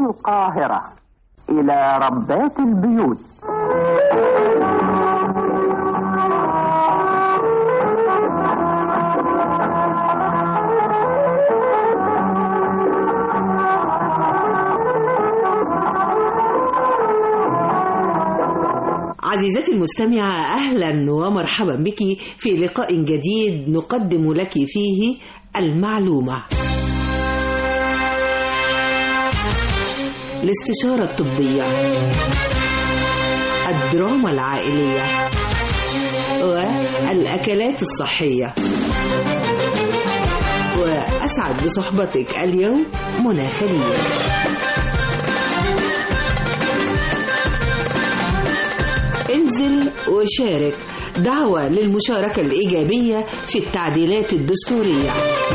القاهرة إلى ربات البيوت عزيزتي المستمعة أهلا ومرحبا بك في لقاء جديد نقدم لك فيه المعلومة الاستشارة الطبية الدراما العائلية والأكلات الصحية وأسعد بصحبتك اليوم منى خليل انزل وشارك دعوة للمشاركة الإيجابية في التعديلات الدستورية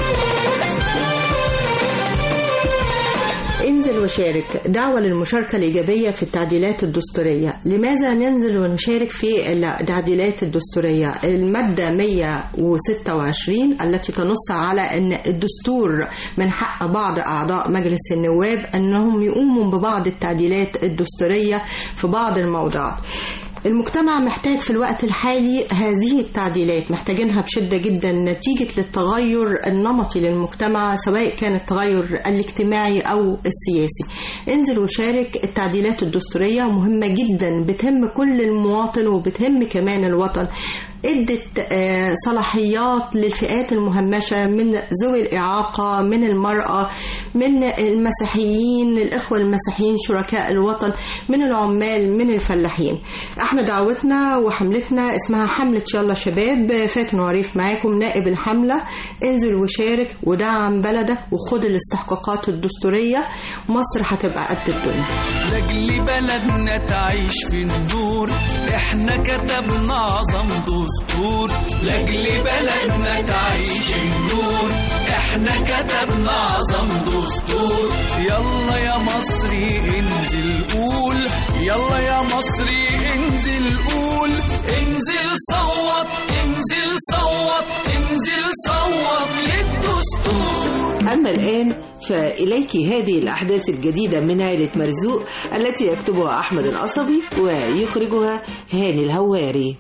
انزل وشارك دعوة للمشاركة الإيجابية في التعديلات الدستورية لماذا ننزل ونشارك في التعديلات الدستورية المادة 126 التي تنص على أن الدستور من حق بعض أعضاء مجلس النواب أنهم يقوموا ببعض التعديلات الدستورية في بعض الموضوعات المجتمع محتاج في الوقت الحالي هذه التعديلات محتاجينها بشدة جدا نتيجة للتغير النمطي للمجتمع سواء كان التغير الاجتماعي أو السياسي انزل وشارك التعديلات الدستورية مهمة جدا بتهم كل المواطن وبتهم كمان الوطن ادت صلاحيات للفئات المهمشه من ذوي الاعاقه من المراه من المسيحيين الاخوه المسيحيين شركاء الوطن من العمال من الفلاحين احنا دعوتنا وحملتنا اسمها حمله يلا شباب فاتن وعريف معاكم نائب الحمله انزل وشارك ودعم بلدك وخد الاستحقاقات الدستوريه مصر هتبقى قد الدنيا لاجل بلدنا تعيش في النور احنا كتبنا اعظم دستور لاجل بلدنا تعيش النور احنا كتبنا اعظم دستور يلا يا مصري انزل قول يلا يا مصري انزل قول انزل صوت انزل صوت انزل صوت للدستور أما الآن فإليك هذه الأحداث الجديدة من عائلة مرزوق التي يكتبها أحمد القصبي ويخرجها هاني الهواري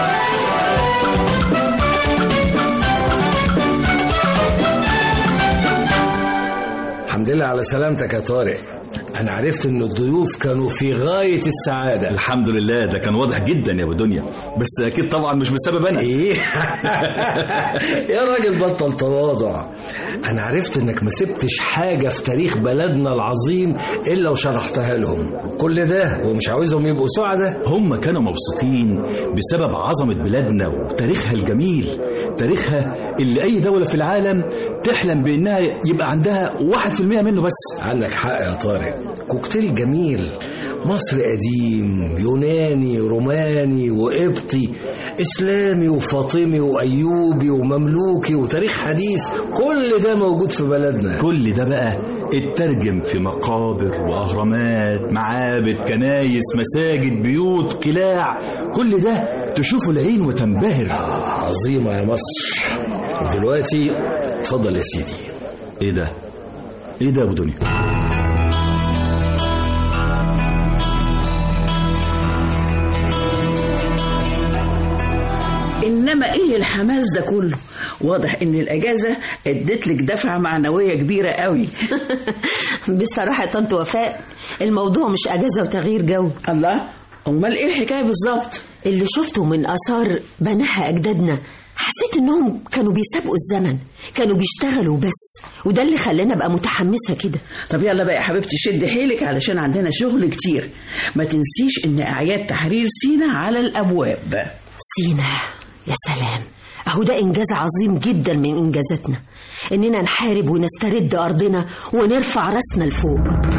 الحمد لله على سلامتك يا طارق انا عرفت ان الضيوف كانوا في غاية السعادة الحمد لله ده كان واضح جدا يا ابو دنيا بس اكيد طبعا مش بسبب انا ايه يا راجل بطل تواضع انا عرفت انك ما سبتش حاجة في تاريخ بلدنا العظيم الا وشرحتها لهم كل ده ومش عاوزهم يبقوا سعداء هم كانوا مبسوطين بسبب عظمة بلادنا وتاريخها الجميل تاريخها اللي اي دولة في العالم تحلم بانها يبقى عندها واحد في المية منه بس عندك حق يا طارق كوكتيل جميل مصر قديم يوناني روماني وقبطي اسلامي وفاطمي وايوبي ومملوكي وتاريخ حديث كل ده موجود في بلدنا كل ده بقى اترجم في مقابر واهرامات معابد كنايس مساجد بيوت قلاع كل ده تشوفه العين وتنبهر عظيمة يا مصر دلوقتي اتفضل يا سيدي ايه ده ايه ده يا ابو دنيا انما ايه الحماس ده كله واضح ان الاجازه ادت لك دفعه معنويه كبيره قوي بصراحه يا طنط وفاء الموضوع مش اجازه وتغيير جو الله امال ايه الحكايه بالظبط اللي شفته من اثار بناها اجدادنا حسيت انهم كانوا بيسابقوا الزمن كانوا بيشتغلوا بس وده اللي خلاني ابقى متحمسه كده طب يلا بقى يا حبيبتي شد حيلك علشان عندنا شغل كتير ما تنسيش ان اعياد تحرير سينا على الابواب سينا يا سلام اهو ده انجاز عظيم جدا من انجازاتنا اننا نحارب ونسترد ارضنا ونرفع راسنا لفوق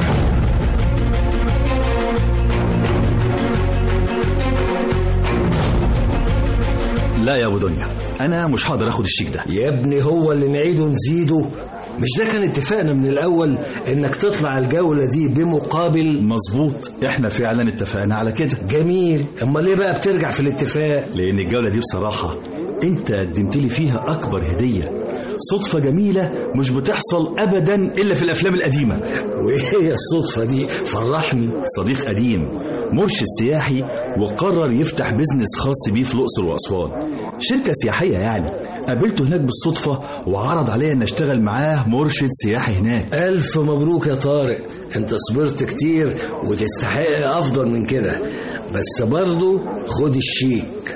لا يا ابو دنيا انا مش هقدر اخد الشيك ده يا ابني هو اللي نعيده نزيده مش ده كان اتفاقنا من الاول انك تطلع الجولة دي بمقابل مظبوط احنا فعلا اتفقنا على كده جميل اما ليه بقى بترجع في الاتفاق لان الجولة دي بصراحة انت قدمت لي فيها اكبر هدية صدفة جميلة مش بتحصل أبدا إلا في الأفلام القديمة وايه هي الصدفة دي فرحني صديق قديم مرشد سياحي وقرر يفتح بيزنس خاص بيه في الأقصر وأسوان شركة سياحية يعني قابلته هناك بالصدفة وعرض عليا أن أشتغل معاه مرشد سياحي هناك ألف مبروك يا طارق أنت صبرت كتير وتستحق أفضل من كده بس برضو خد الشيك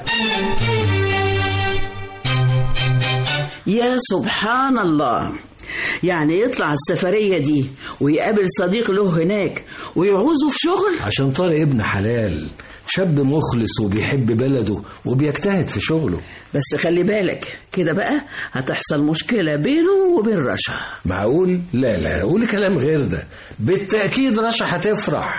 يا سبحان الله يعني يطلع السفرية دي ويقابل صديق له هناك ويعوزه في شغل عشان طارق ابن حلال شاب مخلص وبيحب بلده وبيجتهد في شغله بس خلي بالك كده بقى هتحصل مشكلة بينه وبين رشا معقول؟ لا لا قول كلام غير ده بالتأكيد رشا هتفرح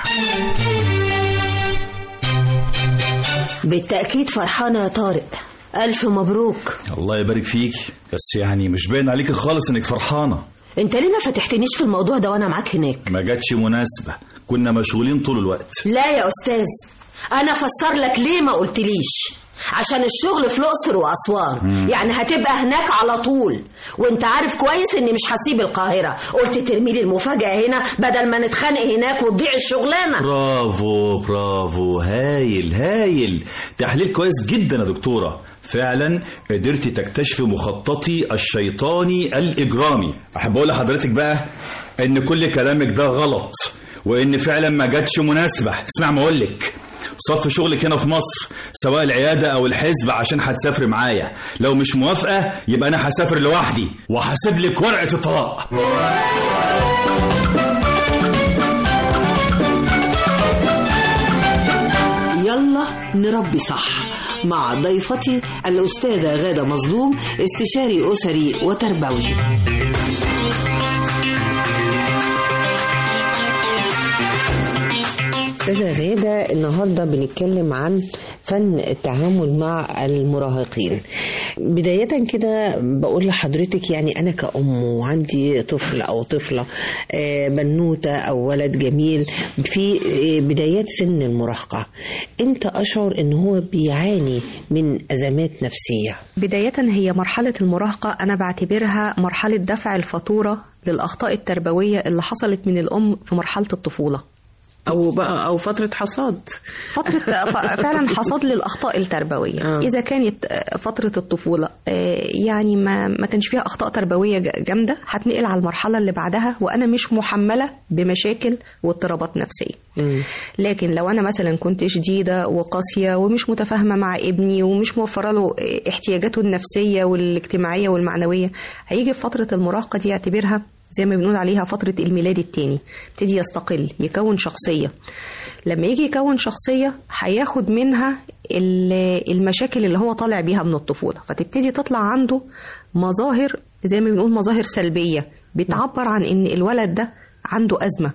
بالتأكيد فرحانة يا طارق ألف مبروك الله يبارك فيك بس يعني مش باين عليك خالص انك فرحانة انت ليه ما فتحتنيش في الموضوع ده وانا معاك هناك ما جاتش مناسبة كنا مشغولين طول الوقت لا يا أستاذ أنا أفسر لك ليه ما قلتليش عشان الشغل في الأقصر وأسوان يعني هتبقى هناك على طول وانت عارف كويس اني مش هسيب القاهرة قلت ترمي لي المفاجأة هنا بدل ما نتخانق هناك وتضيع الشغلانة برافو برافو هايل هايل تحليل كويس جدا يا دكتورة فعلا قدرتي تكتشفي مخططي الشيطاني الإجرامي أحب أقول لحضرتك بقى إن كل كلامك ده غلط وإن فعلا ما جاتش مناسبة اسمع ما أقول لك صف شغلك هنا في مصر سواء العيادة أو الحزب عشان هتسافري معايا لو مش موافقة يبقى أنا هسافر لوحدي وهسيب لك ورقة الطلاق يلا نربي صح مع ضيفتي الأستاذة غادة مظلوم استشاري أسري وتربوي أستاذة غادة النهاردة بنتكلم عن فن التعامل مع المراهقين بداية كده بقول لحضرتك يعني أنا كأم وعندي طفل أو طفلة آه، بنوتة أو ولد جميل في آه، بدايات سن المراهقة إمتى أشعر إن هو بيعاني من أزمات نفسية بداية هي مرحلة المراهقة أنا بعتبرها مرحلة دفع الفاتورة للأخطاء التربوية اللي حصلت من الأم في مرحلة الطفولة أو بقى أو فترة حصاد فترة ف- فعلا حصاد للأخطاء التربوية آه. إذا كانت آه، فترة الطفولة آه، يعني ما ما كانش فيها أخطاء تربوية ج- جامدة هتنقل على المرحلة اللي بعدها وأنا مش محملة بمشاكل واضطرابات نفسية لكن لو انا مثلا كنت شديده وقاسيه ومش متفاهمه مع ابني ومش موفره له احتياجاته النفسيه والاجتماعيه والمعنويه هيجي في فتره المراهقه دي يعتبرها زي ما بنقول عليها فتره الميلاد التاني يبتدي يستقل يكون شخصيه لما يجي يكون شخصيه هياخد منها ال- المشاكل اللي هو طالع بيها من الطفوله فتبتدي تطلع عنده مظاهر زي ما بنقول مظاهر سلبيه بتعبر عن ان الولد ده عنده ازمه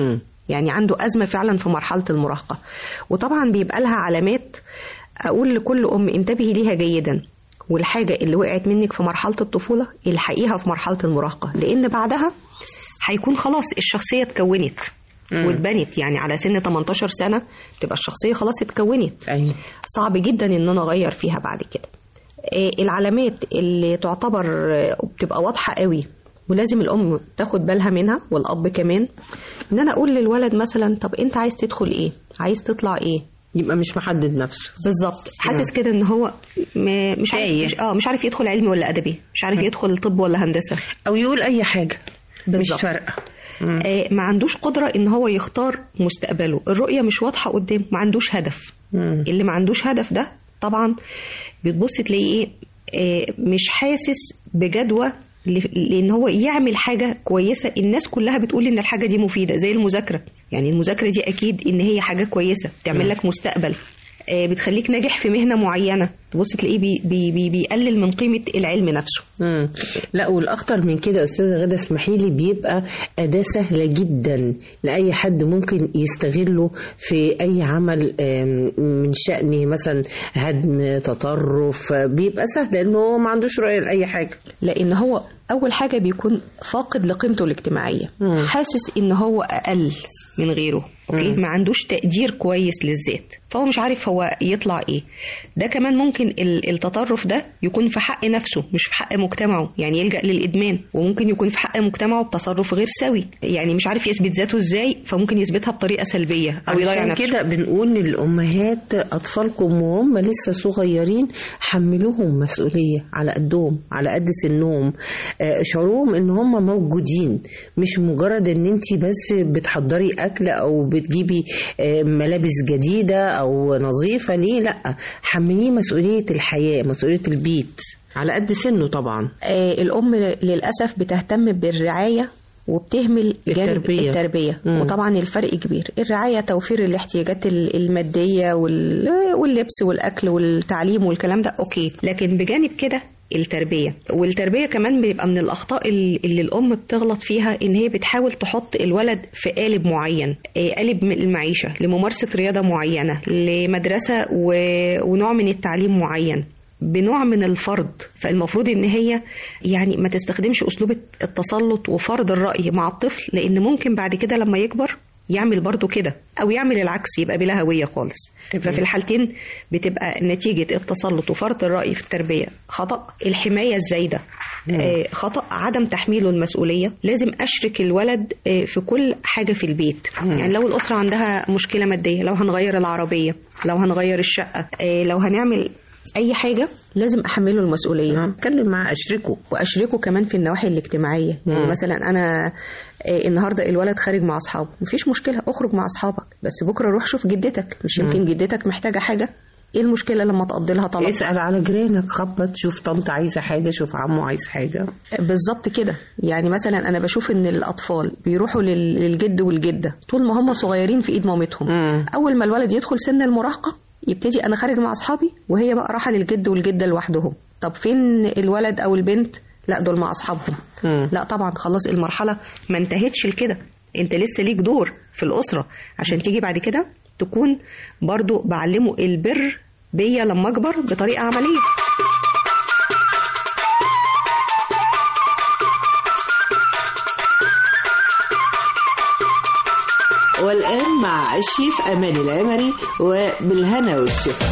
يعني عنده أزمة فعلا في مرحلة المراهقة وطبعا بيبقى لها علامات أقول لكل أم انتبهي ليها جيدا والحاجة اللي وقعت منك في مرحلة الطفولة الحقيها في مرحلة المراهقة لأن بعدها هيكون خلاص الشخصية اتكونت مم. واتبنت يعني على سن 18 سنة تبقى الشخصية خلاص اتكونت أيوة. صعب جدا ان انا اغير فيها بعد كده آه، العلامات اللي تعتبر آه، بتبقى واضحة قوي ولازم الام تاخد بالها منها والاب كمان ان انا اقول للولد مثلا طب انت عايز تدخل ايه عايز تطلع ايه يبقى مش محدد نفسه بالظبط حاسس كده ان هو م- مش عارف مش, اه مش عارف يدخل علمي ولا ادبي مش عارف يدخل طب ولا هندسه او يقول اي حاجه بالظبط مش فارقه آه ما عندوش قدره ان هو يختار مستقبله الرؤيه مش واضحه قدامه ما عندوش هدف اللي ما عندوش هدف ده طبعا بتبص تلاقيه ايه آه، مش حاسس بجدوى ل- لان هو يعمل حاجه كويسه الناس كلها بتقول ان الحاجه دي مفيده زي المذاكره يعني المذاكره دي اكيد ان هي حاجه كويسه بتعمل لك مستقبل آه، بتخليك ناجح في مهنه معينه تبص تلاقيه بي بي بي بيقلل من قيمه العلم نفسه مم. لا والاخطر من كده يا استاذه غاده اسمحي لي بيبقى اداه سهله جدا لاي حد ممكن يستغله في اي عمل آم، من شان مثلا هدم تطرف بيبقى سهل لانه هو ما عندوش رؤيه لاي حاجه لان هو اول حاجه بيكون فاقد لقيمته الاجتماعيه مم. حاسس ان هو اقل من غيره اوكي مم. ما عندوش تقدير كويس للذات فهو مش عارف هو يطلع ايه ده كمان ممكن ممكن ال- التطرف ده يكون في حق نفسه مش في حق مجتمعه يعني يلجأ للإدمان وممكن يكون في حق مجتمعه بتصرف غير سوي يعني مش عارف يثبت ذاته ازاي فممكن يثبتها بطريقة سلبية أو يضيع عشان نفسه كده بنقول للأمهات أطفالكم وهم لسه صغيرين حملوهم مسؤولية على قدهم على قد سنهم آه، اشعروهم ان هم موجودين مش مجرد ان انت بس بتحضري اكل او بتجيبي آه، ملابس جديدة او نظيفة ليه لا حمليه مسؤولية الحياة مسؤولية البيت على قد سنه طبعا آه، الأم للأسف بتهتم بالرعاية وبتهمل جانب التربية. التربية مم. وطبعا الفرق كبير الرعاية توفير الاحتياجات ال- المادية وال- واللبس والأكل والتعليم والكلام ده أوكي لكن بجانب كده التربية والتربية كمان بيبقى من الأخطاء ال- اللي الأم بتغلط فيها إن هي بتحاول تحط الولد في قالب معين آه، قالب من المعيشة لممارسة رياضة معينة لمدرسة و- ونوع من التعليم معين بنوع من الفرض فالمفروض ان هي يعني ما تستخدمش اسلوب التسلط وفرض الراي مع الطفل لان ممكن بعد كده لما يكبر يعمل برضه كده او يعمل العكس يبقى بلا هويه خالص ففي الحالتين بتبقى نتيجه التسلط وفرض الراي في التربيه خطا الحمايه الزايده آه، خطا عدم تحميله المسؤوليه لازم اشرك الولد آه، في كل حاجه في البيت يعني لو الاسره عندها مشكله ماديه لو هنغير العربيه لو هنغير الشقه آه، لو هنعمل اي حاجه لازم احمله المسؤوليه اتكلم معاه اشركه واشركه كمان في النواحي الاجتماعيه يعني مم. مثلا انا آه، النهارده الولد خارج مع اصحابه مفيش مشكله اخرج مع اصحابك بس بكره روح شوف جدتك مش مم. يمكن جدتك محتاجه حاجه ايه المشكله لما تقضي لها طلب اسأل على جيرانك خبط شوف طنط عايزة حاجة شوف عمو عايز حاجة بالظبط كده يعني مثلا انا بشوف ان الاطفال بيروحوا لل- للجد والجده طول ما هم صغيرين في ايد مامتهم اول ما الولد يدخل سن المراهقه يبتدي انا خارج مع اصحابي وهي بقى رايحه للجد والجده لوحدهم طب فين الولد او البنت لا دول مع اصحابهم لا طبعا خلاص المرحله ما انتهتش لكده انت لسه ليك دور في الاسره عشان تيجي بعد كده تكون برضو بعلمه البر بيا لما اكبر بطريقه عمليه والآن مع الشيف أمان العمري وبالهنا والشفا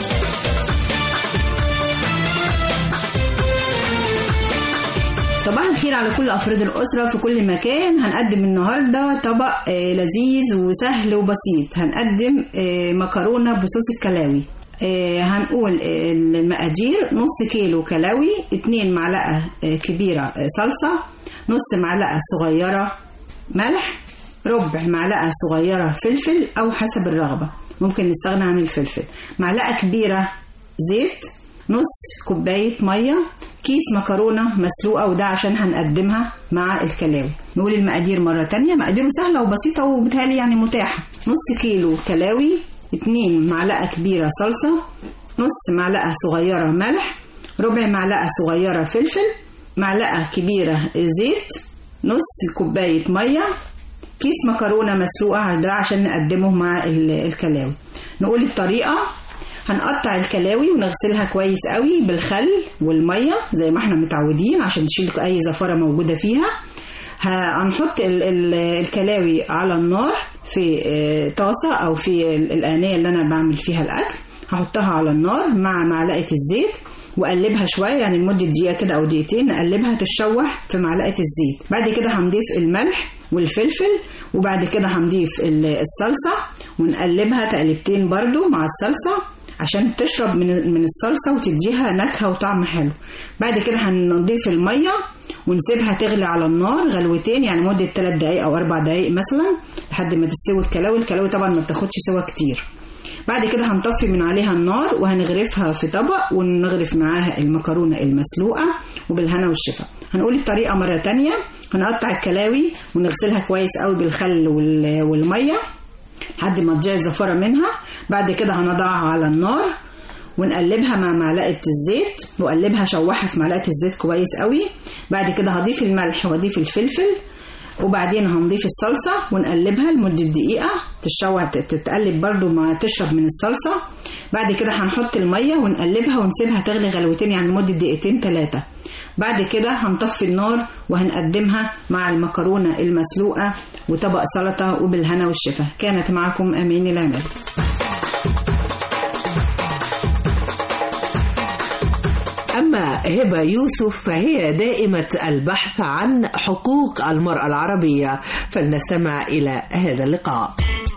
صباح الخير على كل أفراد الأسرة في كل مكان هنقدم النهاردة طبق آه، لذيذ وسهل وبسيط هنقدم آه، مكرونة بصوص الكلاوي آه، هنقول آه، المقادير نص كيلو كلاوي اتنين معلقة آه، كبيرة آه، صلصة نص معلقة صغيرة ملح ربع معلقة صغيرة فلفل أو حسب الرغبة ممكن نستغنى عن الفلفل معلقة كبيرة زيت نص كوباية مية كيس مكرونة مسلوقة وده عشان هنقدمها مع الكلاوي نقول المقادير مرة تانية مقاديره سهلة وبسيطة وبتهالي يعني متاحة نص كيلو كلاوي اتنين معلقة كبيرة صلصة نص معلقة صغيرة ملح ربع معلقة صغيرة فلفل معلقة كبيرة زيت نص كوباية مية كيس مكرونة مسلوقة ده عشان نقدمه مع ال- الكلاوي نقول الطريقة هنقطع الكلاوي ونغسلها كويس قوي بالخل والمية زي ما احنا متعودين عشان تشيل اي زفرة موجودة فيها ه- هنحط ال- ال- الكلاوي على النار في آه، طاسة او في ال- الآنية اللي انا بعمل فيها الاكل هحطها على النار مع معلقة الزيت واقلبها شويه يعني لمده دقيقه كده او دقيقتين نقلبها تتشوح في معلقه الزيت بعد كده هنضيف الملح والفلفل وبعد كده هنضيف ال- الصلصه ونقلبها تقلبتين برضو مع الصلصه عشان تشرب من من الصلصه وتديها نكهه وطعم حلو بعد كده هنضيف الميه ونسيبها تغلي على النار غلوتين يعني مده 3 دقائق او 4 دقائق مثلا لحد ما تستوي الكلاوي الكلاوي طبعا ما بتاخدش سوا كتير بعد كده هنطفي من عليها النار وهنغرفها في طبق ونغرف معاها المكرونة المسلوقة وبالهنا والشفا هنقول الطريقة مرة تانية هنقطع الكلاوي ونغسلها كويس قوي بالخل وال- والمية لحد ما تضيع الزفرة منها بعد كده هنضعها على النار ونقلبها مع معلقة الزيت وقلبها شوحها في معلقة الزيت كويس قوي بعد كده هضيف الملح وأضيف الفلفل وبعدين هنضيف الصلصة ونقلبها لمدة دقيقة تتشوح تتقلب برضو ما تشرب من الصلصة بعد كده هنحط المية ونقلبها ونسيبها تغلي غلوتين يعني لمدة دقيقتين ثلاثة بعد كده هنطفي النار وهنقدمها مع المكرونة المسلوقة وطبق سلطة وبالهنا والشفا كانت معكم أمين العمل هبة يوسف فهي دائمة البحث عن حقوق المرأة العربية فلنستمع إلى هذا اللقاء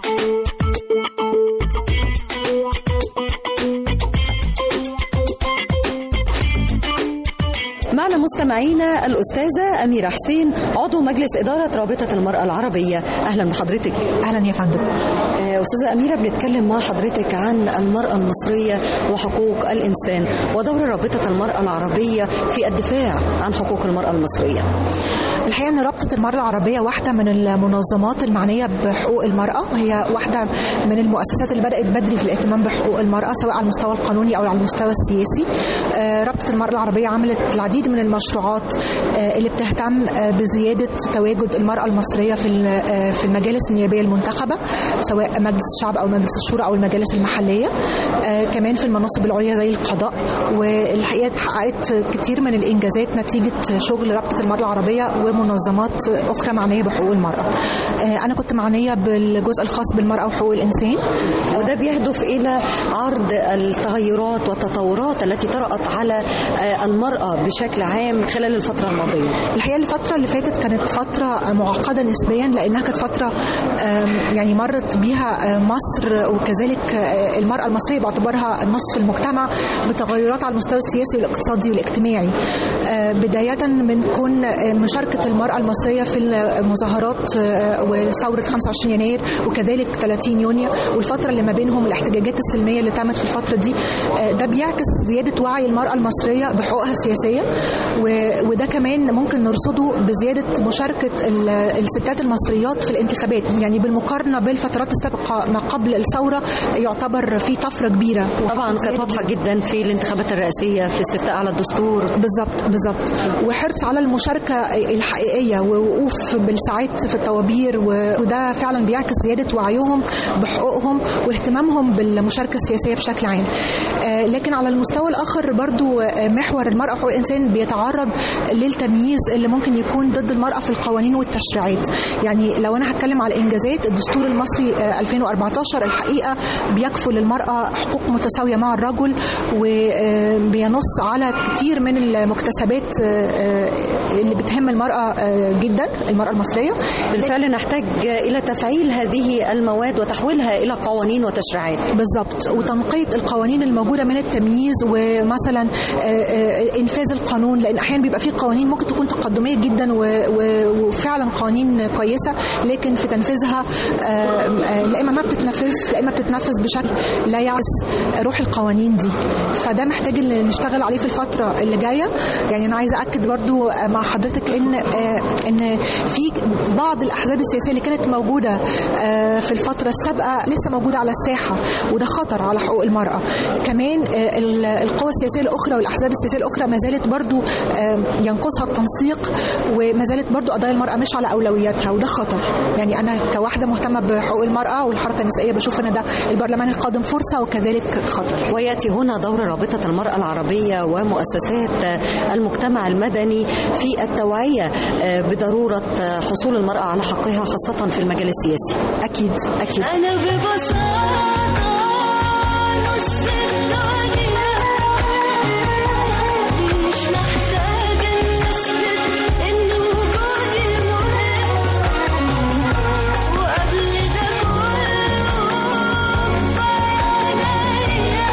معنا مستمعينا الأستاذة أميرة حسين عضو مجلس إدارة رابطة المرأة العربية أهلا بحضرتك أهلا يا فندم آه، أستاذة أميرة بنتكلم مع حضرتك عن المرأة المصرية وحقوق الإنسان ودور رابطة المرأة العربية في الدفاع عن حقوق المرأة المصرية الحقيقه ان رابطه المراه العربيه واحده من المنظمات المعنيه بحقوق المراه هي واحده من المؤسسات اللي بدات بدري في الاهتمام بحقوق المراه سواء على المستوى القانوني او على المستوى السياسي آه، رابطه المراه العربيه عملت العديد من المشروعات آه، اللي بتهتم آه، بزياده تواجد المراه المصريه في ال- آه، في المجالس النيابيه المنتخبه سواء مجلس الشعب او مجلس الشورى او المجالس المحليه آه، كمان في المناصب العليا زي القضاء والحقيقه اتحققت كتير من الانجازات نتيجه شغل رابطه المراه العربيه ومنظمات اخرى معنيه بحقوق المراه. آه، انا كنت معنيه بالجزء الخاص بالمراه وحقوق الانسان وده بيهدف إلى عرض التغيرات والتطورات التي طرأت على آه، المرأة بشكل عام خلال الفترة الماضية الحقيقه الفتره اللي فاتت كانت فتره معقده نسبيا لانها كانت فتره آم، يعني مرت بيها آه، مصر وكذلك آه، المراه المصريه باعتبارها نصف المجتمع بتغيرات على المستوى السياسي والاقتصادي والاجتماعي آه، بدايه من كون آه، مشاركه المراه المصريه في المظاهرات آه، وثوره 25 يناير وكذلك 30 يونيو والفتره اللي ما بينهم الاحتجاجات السلميه اللي تمت في الفتره دي آه، ده بيعكس زياده وعي المراه المصريه بحقوقها السياسيه و- وده كمان ممكن نرصده بزياده مشاركه ال- الستات المصريات في الانتخابات يعني بالمقارنه بالفترات السابقه ما قبل الثوره يعتبر في طفره كبيره طبعا كانت واضحة جدا في الانتخابات الرئاسية في الاستفتاء على الدستور بالظبط بالظبط وحرص على المشاركه الحقيقيه ووقوف بالساعات في الطوابير و- وده فعلا بيعكس زياده وعيهم بحقوقهم واهتمامهم بالمشاركه السياسيه بشكل عام آه، لكن على المستوى الاخر برضو آه، محور المراه وحقوق الانسان بيتعرض للتمييز اللي ممكن يكون ضد المراه في القوانين والتشريعات يعني لو انا هتكلم على الانجازات الدستور المصري آه، 2014 الحقيقه بيكفل للمراه حقوق متساويه مع الرجل وبينص على كتير من المكتسبات آه، آه، اللي بتهم المراه آه، جدا المراه المصريه بالفعل نحتاج إلى تفعيل هذه المواد وتحويلها إلى قوانين وتشريعات بالظبط وتنقية القوانين الموجودة من التمييز ومثلا آه، آه، إنفاذ القانون لأن أحيانا بيبقى في قوانين ممكن تكون تقدمية جدا و- و- وفعلا قوانين كويسة لكن في تنفيذها آه، آه، لا إما ما بتتنفذش لا إما بتتنفذ بشكل لا يعكس روح القوانين دي فده محتاج إن نشتغل عليه في الفترة اللي جاية يعني أنا عايزة أكد برضو آه، مع حضرتك إن آه، إن في بعض الأحزاب السياسية اللي كانت موجودة آه، في الفترة السابقة لسه موجودة على الساحة وده خطر على حقوق المرأة كمان آه، ال- القوى السياسية الأخرى والأحزاب السياسية الأخرى ما زالت برضو آه، ينقصها التنسيق وما زالت برضو قضايا المرأة مش على أولوياتها وده خطر يعني أنا كواحدة مهتمة بحقوق المرأة والحركة النسائية بشوف إن ده البرلمان القادم فرصة وكذلك خطر ويأتي هنا دور رابطة المرأة العربية ومؤسسات المجتمع المدني في التوعية بضرورة حصول المرأة على حقها خاصة في المجال السياسي أكيد أكيد أنا ببساطة نص الدنيا مش محتاجة نثبت إن وجودي مهم وقبل ده كله بعينيا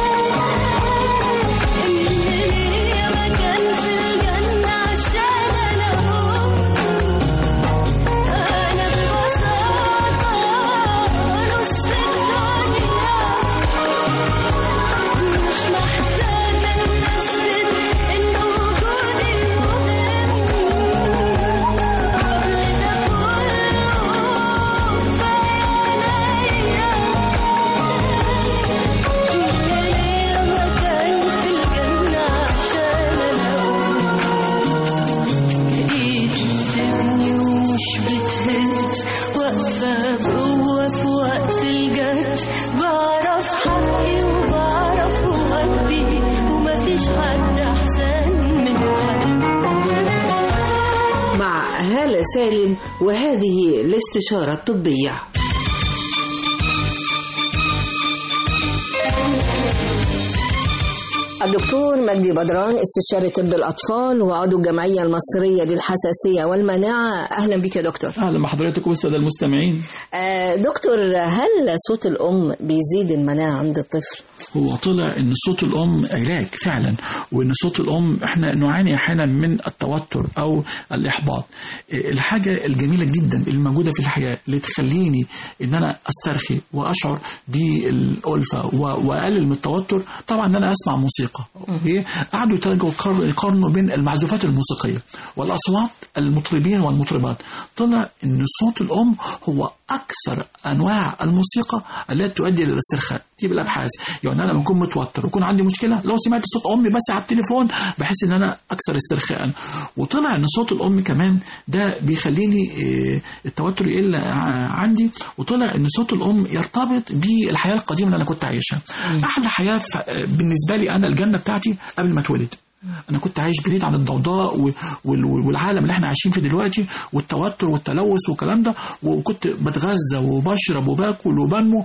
إن ليا مكان في الجنة عشان أنا هم أنا ببساطة نص الدنيا مش محتاجة نثبت إن وجودي مهم قبل ده كله بعينيا إن ليا مكان في الجنة عشان أنا إيدي بتبني ومش بتهد واقفة جوه في وقت الجد بعرف حقي وبعرف واجبي ومفيش حد أحسن من حد مع هالة سالم وهذه الاستشارة الطبية الدكتور مجدي بدران استشاري طب الأطفال وعضو الجمعية المصرية للحساسية والمناعة أهلا بك يا دكتور اهلا بحضرتك والساده المستمعين آه دكتور هل صوت الأم بيزيد المناعة عند الطفل؟ هو طلع ان صوت الام علاج فعلا وان صوت الام احنا نعاني احيانا من التوتر او الاحباط إيه، الحاجه الجميله جدا اللي موجوده في الحياه اللي تخليني ان انا استرخي واشعر بالالفه و- واقلل من التوتر طبعا ان انا اسمع موسيقى أوكي؟ قعدوا يترجوا يقار- يقارنوا بين المعزوفات الموسيقيه والاصوات المطربين والمطربات طلع ان صوت الام هو اكثر انواع الموسيقى التي تؤدي الى الاسترخاء دي بالابحاث يعني انا لما اكون متوتر ويكون عندي مشكله لو سمعت صوت امي بس على التليفون بحس ان انا اكثر استرخاء وطلع ان صوت الام كمان ده بيخليني آه، التوتر يقل ع- عندي وطلع ان صوت الام يرتبط بالحياه القديمه اللي انا كنت عايشها احلى حياه ف- بالنسبه لي انا الجنه بتاعتي قبل ما اتولد انا كنت عايش بعيد عن الضوضاء و- وال- والعالم اللي احنا عايشين فيه دلوقتي والتوتر والتلوث والكلام ده وكنت بتغذى وبشرب وباكل وبنمو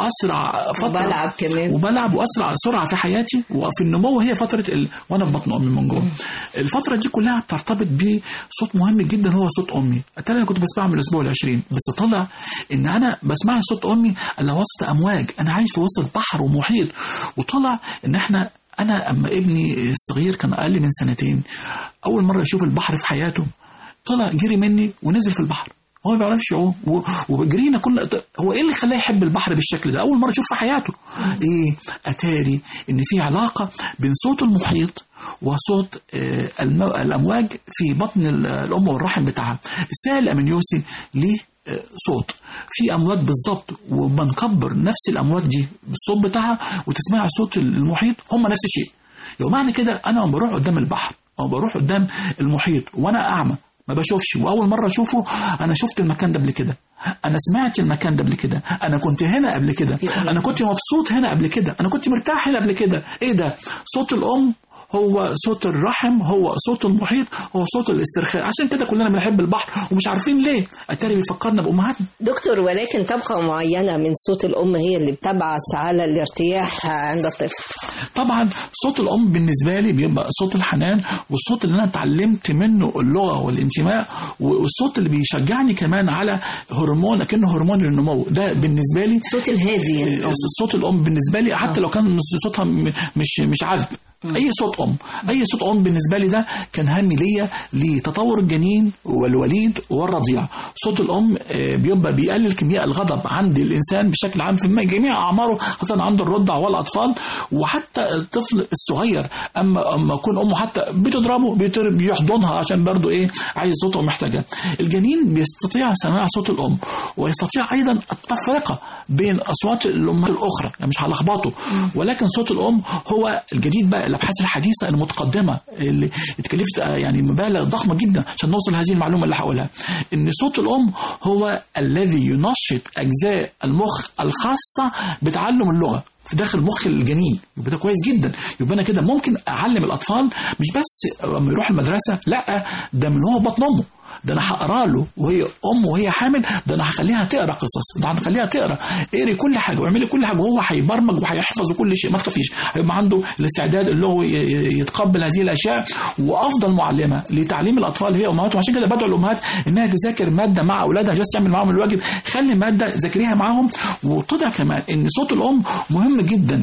واسرع فتره وبلعب كمان. وبلعب واسرع سرعه في حياتي وفي النمو هي فتره ال... وانا في بطن امي من جوه الفتره دي كلها بترتبط بصوت مهم جدا هو صوت امي التالي انا كنت بسمعه من الاسبوع العشرين بس طلع ان انا بسمع صوت امي الا وسط امواج انا عايش في وسط بحر ومحيط وطلع ان احنا انا اما ابني الصغير كان اقل من سنتين اول مره يشوف البحر في حياته طلع جري مني ونزل في البحر هو ما بيعرفش يعوم و- وجرينا كل هو ايه اللي خلاه يحب البحر بالشكل ده اول مره يشوف في حياته ايه اتاري ان في علاقه بين صوت المحيط وصوت آه، المو- الامواج في بطن ال- الام والرحم بتاعها السائل الامنيوسي ليه آه، صوت في امواج بالظبط وبنكبر نفس الامواج دي بالصوت بتاعها وتسمع صوت المحيط هم نفس الشيء يبقى معنى كده انا لما بروح قدام البحر او بروح قدام المحيط وانا اعمى ما بشوفش واول مره اشوفه انا شفت المكان ده قبل كده انا سمعت المكان ده قبل كده انا كنت هنا قبل كده انا كنت مبسوط هنا قبل كده انا كنت مرتاح هنا قبل كده ايه ده صوت الام هو صوت الرحم هو صوت المحيط هو صوت الاسترخاء عشان كده كلنا بنحب البحر ومش عارفين ليه اتاري بيفكرنا بامهاتنا دكتور ولكن طبقة معينة من صوت الأم هي اللي بتبعث على الارتياح عند الطفل طبعا صوت الام بالنسبه لي بيبقى صوت الحنان والصوت اللي انا اتعلمت منه اللغه والانتماء والصوت اللي بيشجعني كمان على هرمون اكنه هرمون النمو ده بالنسبه لي صوت الهادي يعني الأم. صوت الام بالنسبه لي حتى لو كان صوتها م- مش مش عذب اي صوت ام اي صوت ام بالنسبه لي ده كان هم ليا لتطور الجنين والوليد والرضيع صوت الام آه، بيبقى بيقلل كمياء الغضب عند الانسان بشكل عام في جميع اعماره خاصه عند الرضع والاطفال وحتى الطفل الصغير اما اما يكون امه حتى بتضربه بيتر- بيحضنها عشان برضو ايه عايز صوته ومحتاجاه الجنين بيستطيع سماع صوت الام ويستطيع ايضا التفرقه بين اصوات الامهات الاخرى يعني مش هلخبطه ولكن صوت الام هو الجديد بقى الابحاث الحديثه المتقدمه اللي اتكلفت آه، يعني مبالغ ضخمه جدا عشان نوصل هذه المعلومه اللي هقولها ان صوت الام هو الذي ينشط اجزاء المخ الخاصه بتعلم اللغه في داخل مخ الجنين يبقى ده كويس جدا يبقى انا كده ممكن اعلم الاطفال مش بس لما يروح المدرسه لا ده من هو بطن امه ده انا هقرا له وهي ام وهي حامل ده انا هخليها تقرا قصص ده انا هخليها تقرا اقري كل حاجه واعملي كل حاجه وهو هيبرمج وهيحفظ كل شيء ما تخافيش هيبقى عنده الاستعداد اللغوي ي- ي- يتقبل هذه الاشياء وافضل معلمه لتعليم الاطفال هي امهاتهم عشان كده بدعو الامهات انها تذاكر ماده مع اولادها مش بس تعمل معاهم الواجب خلي ماده ذاكريها معاهم وطلع كمان ان صوت الام مهم جدا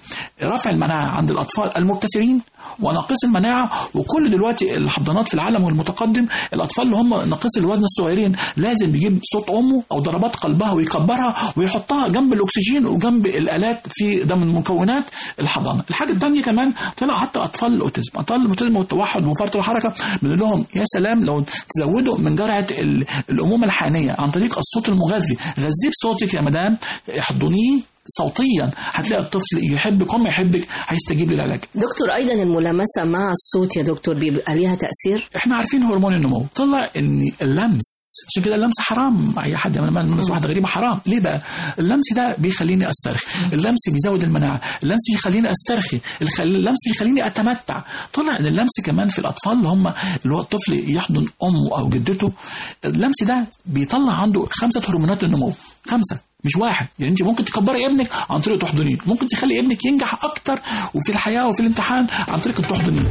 لرفع المناعه عند الاطفال المبتسرين وناقص المناعه وكل دلوقتي الحضانات في العالم والمتقدم الاطفال اللي هم ناقصي الوزن الصغيرين لازم يجيب صوت امه او ضربات قلبها ويكبرها ويحطها جنب الاكسجين وجنب الالات في ده من مكونات الحضانه الحاجه الثانيه كمان طلع حتى اطفال الاوتيزم اطفال الاوتيزم والتوحد وفرط الحركه بنقول لهم يا سلام لو تزودوا من جرعه ال- الامومه الحانيه عن طريق الصوت المغذي غذيه بصوتك يا مدام احضنيه صوتيا هتلاقي الطفل يحبك هم يحبك هيستجيب للعلاج دكتور أيضا الملامسة مع الصوت يا دكتور بيبقى ليها تأثير احنا عارفين هرمون النمو طلع ان اللمس عشان كده اللمس حرام اي حد لما يلمس واحده غريبه حرام ليه بقى اللمس ده بيخليني استرخي اللمس بيزود المناعه اللمس بيخليني استرخي الخ- اللمس بيخليني اتمتع طلع ان اللمس كمان في الاطفال اللي هم اللي هو الطفل يحضن امه او جدته اللمس ده بيطلع عنده خمسه هرمونات النمو خمسه مش واحد يعني انت ممكن تكبري ابنك عن طريق تحضنيه ممكن تخلي ابنك ينجح اكتر وفي الحياه وفي الامتحان عن طريق التحضنيه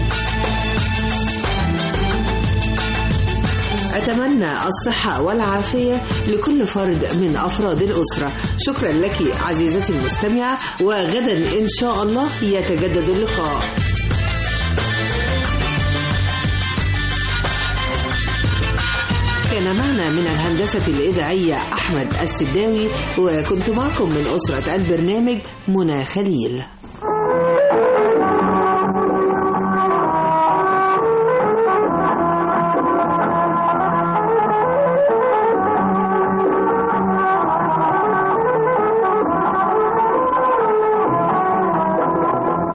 أتمنى الصحة والعافية لكل فرد من أفراد الأسرة شكرا لك عزيزتي المستمعة وغدا إن شاء الله يتجدد اللقاء كان معنا من الهندسة الإذاعية أحمد السداوي وكنت معكم من أسرة البرنامج منى خليل